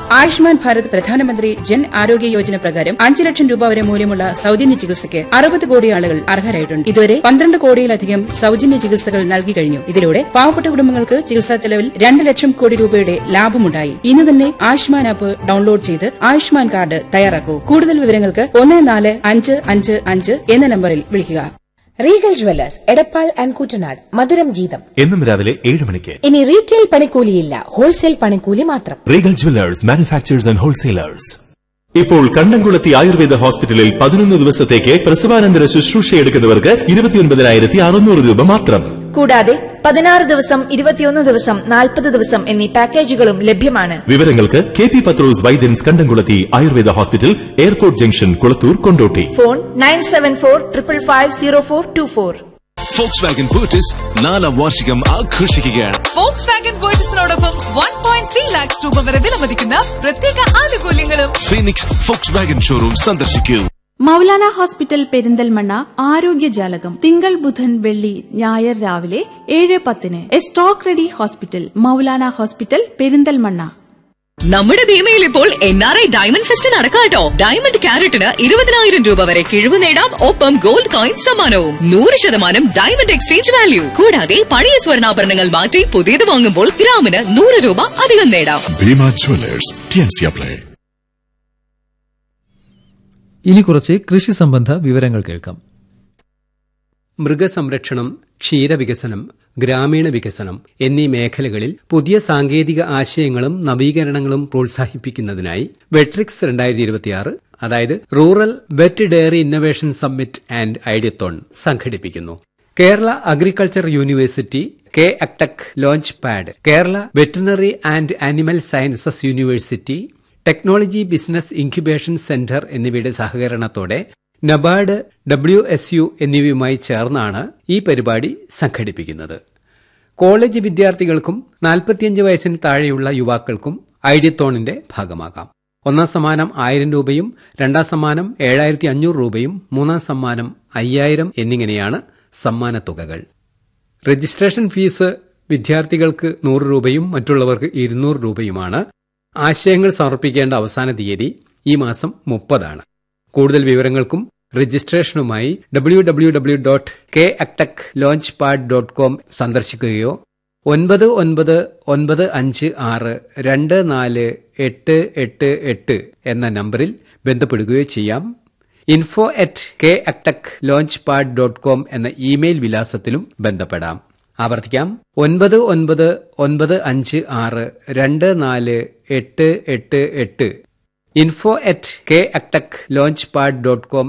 ആയുഷ്മാൻ ഭാരത് പ്രധാനമന്ത്രി ജൻ ആരോഗ്യ യോജന പ്രകാരം അഞ്ച് ലക്ഷം രൂപ വരെ മൂല്യമുള്ള സൌജന്യ ചികിത്സയ്ക്ക് അറുപത് കോടി ആളുകൾ അർഹരായിട്ടുണ്ട് ഇതുവരെ പന്ത്രണ്ട് കോടിയിലധികം സൌജന്യ ചികിത്സകൾ നൽകി കഴിഞ്ഞു ഇതിലൂടെ പാവപ്പെട്ട കുടുംബങ്ങൾക്ക് ചികിത്സാ ചെലവിൽ രണ്ട് ലക്ഷം കോടി രൂപയുടെ ലാഭമുണ്ടായി ഇന്ന് തന്നെ ആയുഷ്മാൻ ആപ്പ് ഡൌൺലോഡ് ചെയ്ത് ആയുഷ്മാൻ കാർഡ് തയ്യാറാക്കൂ കൂടുതൽ വിവരങ്ങൾക്ക് ഒന്ന് നാല് അഞ്ച് അഞ്ച് അഞ്ച് എന്ന നമ്പറിൽ വിളിക്കുക Regal jewellers Edappal and Kuttanad മധുരം ഗീതം എന്നും രാവിലെ ഏഴ് മണിക്ക് ഇനി റീറ്റെയിൽ പണിക്കൂലിയില്ല ഹോൾസെയിൽ പണിക്കൂലി മാത്രം Regal jewellers manufacturers and wholesalers ഇപ്പോൾ കണ്ടംകുളത്തി ആയുർവേദ ഹോസ്പിറ്റലിൽ പതിനൊന്ന് ദിവസത്തേക്ക് പ്രസവാനന്തര ശുശ്രൂഷ എടുക്കുന്നവർക്ക് ഇരുപത്തിയൊൻപതിനായിരത്തി അറുന്നൂറ് രൂപ മാത്രം കൂടാതെ പതിനാറ് ദിവസം ഇരുപത്തിയൊന്ന് ദിവസം നാൽപ്പത് ദിവസം എന്നീ പാക്കേജുകളും ലഭ്യമാണ് വിവരങ്ങൾക്ക് K P Pathros Vaidyans Kandamkulathi Ayurveda hospital airport junction Kulathur Kondotty phone nine seven four triple five zero four two four Volkswagen Virtus നാലാം വാർഷികം ആഘോഷിക്കുകയാണ് ഫോക്സ് വാഗൻ വേർട്ടസിനോടൊപ്പം വൺ പോയിന്റ് ത്രീ ലാക്സ് രൂപ വരെ വിലമതിക്കുന്ന പ്രത്യേക ആനുകൂല്യങ്ങളും ഫീനിക്സ് ഫോക്സ് വാഗൻ ഷോറൂം സന്ദർശിക്കൂ മൗലാന ഹോസ്പിറ്റൽ പെരിന്തൽമണ്ണ ആരോഗ്യജാലകം തിങ്കൾ ബുധൻ വെള്ളി ഞായർ രാവിലെ ഏഴ് പത്തിന് A stock ready hospital Maulana hospital Perinthalmanna നമ്മുടെ ഭീമയിൽ ഇപ്പോൾ N R I diamond fest നടക്കാട്ടോ ഡയമണ്ട് ക്യാരറ്റിന് ഇരുപതിനായിരം രൂപ വരെ കിഴിവ് നേടാം ഒപ്പം ഗോൾഡ് കോയിൻ സമ്മാനവും നൂറ് ശതമാനം ഡയമണ്ട് എക്സ്ചേഞ്ച് വാല്യൂ കൂടാതെ പഴയ സ്വർണ്ണാഭരണങ്ങൾ മാറ്റി പുതിയത് വാങ്ങുമ്പോൾ ഗ്രാമിന് നൂറ് രൂപ അധികം നേടാം ഭീമ ജ്വല്ലേഴ്സ് ടിയൻസിയ പ്ലേ ഇനി കുറച്ച് കൃഷി സംബന്ധ വിവരങ്ങൾ കേൾക്കാം മൃഗസംരക്ഷണം ക്ഷീരവികസനം ഗ്രാമീണ വികസനം എന്നീ മേഖലകളിൽ പുതിയ സാങ്കേതിക ആശയങ്ങളും നവീകരണങ്ങളും പ്രോത്സാഹിപ്പിക്കുന്നതിനായി വെട്രിക്സ് രണ്ടായിരത്തി ഇരുപത്തിയാറ് അതായത് rural vet dairy innovation summit and ideathon സംഘടിപ്പിക്കുന്നു Kerala agriculture university K Agtech launch pad Kerala veterinary and animal sciences university technology business incubation centre എന്നിവയുടെ സഹകരണത്തോടെ നബാർഡ് ഡബ്ല്യു എസ് യു എന്നിവയുമായി ചേർന്നാണ് ഈ പരിപാടി സംഘടിപ്പിക്കുന്നത് കോളേജ് വിദ്യാർത്ഥികൾക്കും നാൽപ്പത്തിയഞ്ച് വയസ്സിന് താഴെയുള്ള യുവാക്കൾക്കും ഐഡിയത്തോണിന്റെ ഭാഗമാകാം ഒന്നാം സമ്മാനം ആയിരം രൂപയും രണ്ടാം സമ്മാനം ഏഴായിരത്തി അഞ്ഞൂറ് രൂപയും മൂന്നാം സമ്മാനം അയ്യായിരം എന്നിങ്ങനെയാണ് സമ്മാനത്തുകകൾ രജിസ്ട്രേഷൻ ഫീസ് വിദ്യാർത്ഥികൾക്ക് നൂറ് രൂപയും മറ്റുള്ളവർക്ക് ഇരുന്നൂറ് രൂപയുമാണ് ആശയങ്ങൾ സമർപ്പിക്കേണ്ട അവസാന തീയതി ഈ മാസം മുപ്പതാണ് കൂടുതൽ വിവരങ്ങൾക്കും രജിസ്ട്രേഷനുമായി W W W dot K Agtech launch pad dot com സന്ദർശിക്കുകയോ ഒൻപത് ഒൻപത് ഒൻപത് അഞ്ച് ആറ് രണ്ട് നാല് എട്ട് എട്ട് എട്ട് എന്ന നമ്പറിൽ ബന്ധപ്പെടുകയോ ചെയ്യാം info at K Agtech launch pad dot com എന്ന ഇമെയിൽ വിലാസത്തിലും ബന്ധപ്പെടാം ആവർത്തിക്കാം ഒൻപത് ഒൻപത് ഒൻപത് അഞ്ച് ആറ് രണ്ട് നാല് എട്ട് എട്ട് എട്ട് info at K Agtech launch pad dot com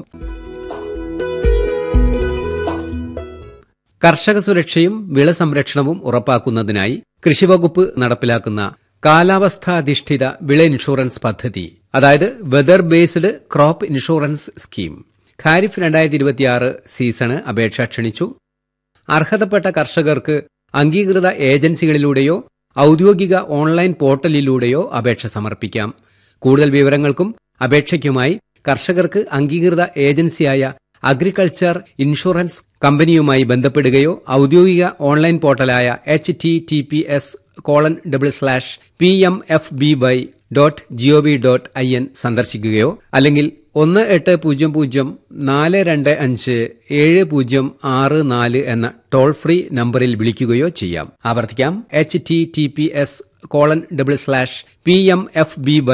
കർഷക സുരക്ഷയും വിള സംരക്ഷണവും ഉറപ്പാക്കുന്നതിനായി കൃഷിവകുപ്പ് നടപ്പിലാക്കുന്ന കാലാവസ്ഥാധിഷ്ഠിത വിള ഇൻഷുറൻസ് പദ്ധതി അതായത് weather based crop insurance scheme kharif രണ്ടായിരത്തി ഇരുപത്തിയാറ് സീസണ് അപേക്ഷ ക്ഷണിച്ചു അർഹതപ്പെട്ട കർഷകർക്ക് അംഗീകൃത ഏജൻസികളിലൂടെയോ ഔദ്യോഗിക ഓൺലൈൻ പോർട്ടലിലൂടെയോ അപേക്ഷ സമർപ്പിക്കാം കൂടുതൽ വിവരങ്ങൾക്കും അപേക്ഷയ്ക്കുമായി കർഷകർക്ക് അംഗീകൃത ഏജൻസിയായ അഗ്രികൾച്ചർ ഇൻഷുറൻസ് കമ്പനിയുമായി ബന്ധപ്പെടുകയോ ഔദ്യോഗിക ഓൺലൈൻ പോർട്ടലായ H T T P S colon double slash P M F B Y dot gov dot I N സന്ദർശിക്കുകയോ അല്ലെങ്കിൽ ഒന്ന് എട്ട് പൂജ്യം പൂജ്യം നാല് രണ്ട് അഞ്ച് ഏഴ് പൂജ്യം ആറ് നാല് എന്ന ടോൾ ഫ്രീ നമ്പറിൽ വിളിക്കുകയോ ചെയ്യാം ആവർത്തിക്കാം H T T P S colon double slash P M F B